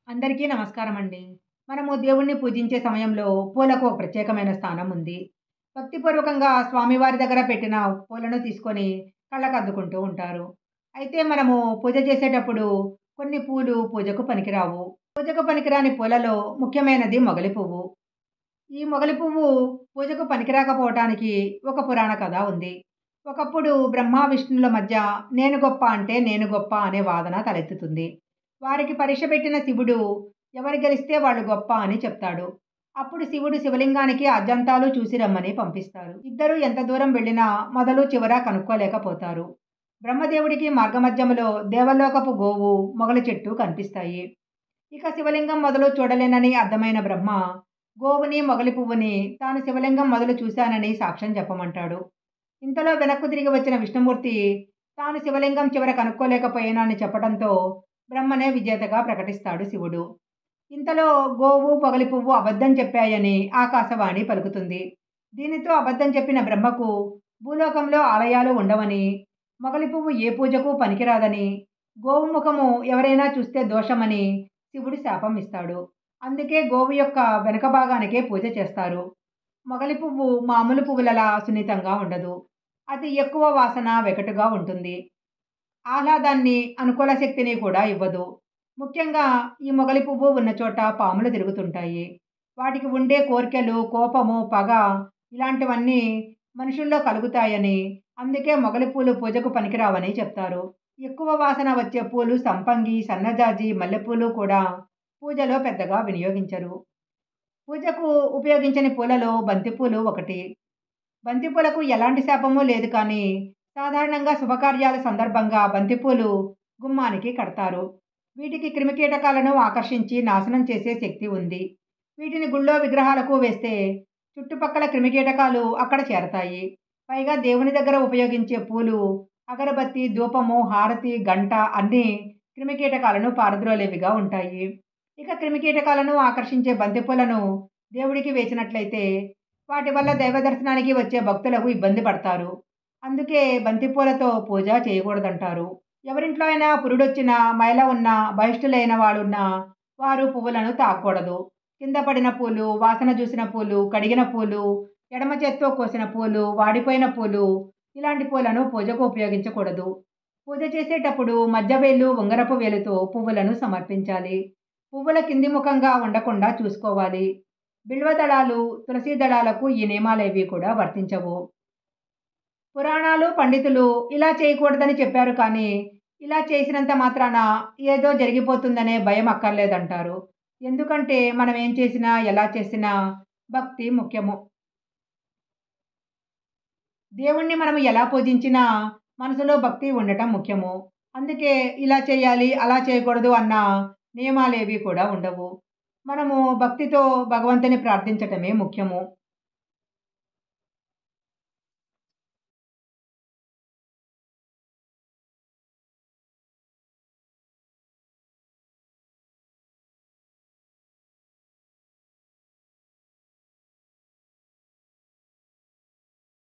అందరికీ నమస్కారం అండి. మనము దేవుణ్ణి పూజించే సమయంలో పూలకు ఒక ప్రత్యేకమైన స్థానం ఉంది. భక్తిపూర్వకంగా స్వామివారి దగ్గర పెట్టిన పూలను తీసుకొని కళ్ళకద్దుకుంటూ ఉంటారు. అయితే మనము పూజ చేసేటప్పుడు కొన్ని పూలు పూజకు పనికిరావు. పూజకు పనికిరాని పూలలో ముఖ్యమైనది మొగలి పువ్వు. ఈ మొగలి పువ్వు పూజకు పనికిరాకపోవటానికి ఒక పురాణ కథ ఉంది. ఒకప్పుడు బ్రహ్మ, విష్ణువుల మధ్య నేను గొప్ప అంటే నేను గొప్ప అనే వాదన తలెత్తుతుంది. వారికి పరీక్ష పెట్టిన శివుడు ఎవరు గెలిస్తే వాళ్ళు గొప్ప అని చెప్తాడు. అప్పుడు శివుడు శివలింగానికి అద్దంతాలు చూసి రమ్మని పంపిస్తారు. ఇద్దరూ ఎంత దూరం వెళ్ళినా మొదలు చివర కనుక్కోలేకపోతారు. బ్రహ్మదేవుడికి మార్గమధ్యములో దేవలోకపు గోవు, మొగలి చెట్టు కనిపిస్తాయి. ఇక శివలింగం మొదలు చూడలేనని అర్థమైన బ్రహ్మ గోవుని, మొగలి పువ్వుని తాను శివలింగం మొదలు చూశానని సాక్ష్యం చెప్పమంటాడు. ఇంతలో వెనక్కు తిరిగి వచ్చిన విష్ణుమూర్తి తాను శివలింగం చివర కనుక్కోలేకపోయానని చెప్పడంతో బ్రహ్మనే విజేతగా ప్రకటిస్తాడు శివుడు. ఇంతలో గోవు, మొగలి పువ్వు అబద్ధం చెప్పాయని ఆకాశవాణి పలుకుతుంది. దీనితో అబద్ధం చెప్పిన బ్రహ్మకు భూలోకంలో ఆలయాలు ఉండవని, మొగలి పువ్వు ఏ పూజకు పనికిరాదని, గోవు ముఖము ఎవరైనా చూస్తే దోషమని శివుడు శాపం ఇస్తాడు. అందుకే గోవు యొక్క వెనుక భాగానికే పూజ చేస్తారు. మొగలి పువ్వు మామూలు పువ్వులలా సున్నితంగా ఉండదు. అతి ఎక్కువ వాసన వెగటుగా ఉంటుంది. ఆహ్లాదాన్ని, అనుకూల శక్తిని కూడా ఇవ్వదు. ముఖ్యంగా ఈ మొగలి పువ్వు ఉన్న చోట పాములు తిరుగుతుంటాయి. వాటికి ఉండే కోర్కెలు, కోపము, పగ ఇలాంటివన్నీ మనుషుల్లో కలుగుతాయని, అందుకే మొగలి పూలు పూజకు పనికిరావని చెప్తారు. ఎక్కువ వాసన వచ్చే పూలు సంపంగి, సన్నజాజి, మల్లెపూలు కూడా పూజలో పెద్దగా వినియోగించరు. పూజకు ఉపయోగించని పూలలో బంతిపూలు ఒకటి. బంతిపూలకు ఎలాంటి శాపమూ లేదు కానీ సాధారణంగా శుభకార్యాల సందర్భంగా బంతిపూలు గుమ్మానికి కడతారు. వీటికి క్రిమికీటకాలను ఆకర్షించి నాశనం చేసే శక్తి ఉంది. వీటిని గుళ్ళో విగ్రహాలకు వేస్తే చుట్టుపక్కల క్రిమికీటకాలు అక్కడ చేరతాయి. పైగా దేవుని దగ్గర ఉపయోగించే పూలు, అగరబత్తి, ధూపము, హారతి, గంట అన్నీ క్రిమికీటకాలను పారద్రోలేవిగా ఉంటాయి. ఇక క్రిమికీటకాలను ఆకర్షించే బంతిపూలను దేవుడికి వేసినట్లయితే వాటి వల్ల దైవ దర్శనానికి వచ్చే భక్తులకు ఇబ్బంది పడతారు. అందుకే బంతిపూలతో పూజ చేయకూడదంటారు. ఎవరింట్లో అయినా పురుడొచ్చినా, మైల ఉన్నా, బహిష్టులైన వాళ్లున్నా వారు పువ్వులను తాకూడదు. కింద పడిన పూలు, వాసన చూసిన పూలు, కడిగిన పూలు, ఎడమ చేత్తో కోసిన పూలు, వాడిపోయిన పూలు ఇలాంటి పూలను పూజకు ఉపయోగించకూడదు. పూజ చేసేటప్పుడు మధ్యవేలు, ఉంగరపు వేలుతో పువ్వులను సమర్పించాలి. పువ్వుల కింది ముఖంగా ఉండకుండా చూసుకోవాలి. బిల్వదళాలు, తులసి దళాలకు ఈ నియమాలేవీ కూడా వర్తించవు. పురాణాలు, పండితులు ఇలా చేయకూడదని చెప్పారు కానీ ఇలా చేసినంత మాత్రాన ఏదో జరిగిపోతుందనే భయం అక్కర్లేదంటారు. ఎందుకంటే మనం ఏం చేసినా, ఎలా చేసినా భక్తి ముఖ్యము. దేవుణ్ణి మనం ఎలా పూజించినా మనసులో భక్తి ఉండటం ముఖ్యము. అందుకే ఇలా చేయాలి, అలా చేయకూడదు అన్న నియమాలేవీ కూడా ఉండవు. మనము భక్తితో భగవంతుని ప్రార్థించటమే ముఖ్యము.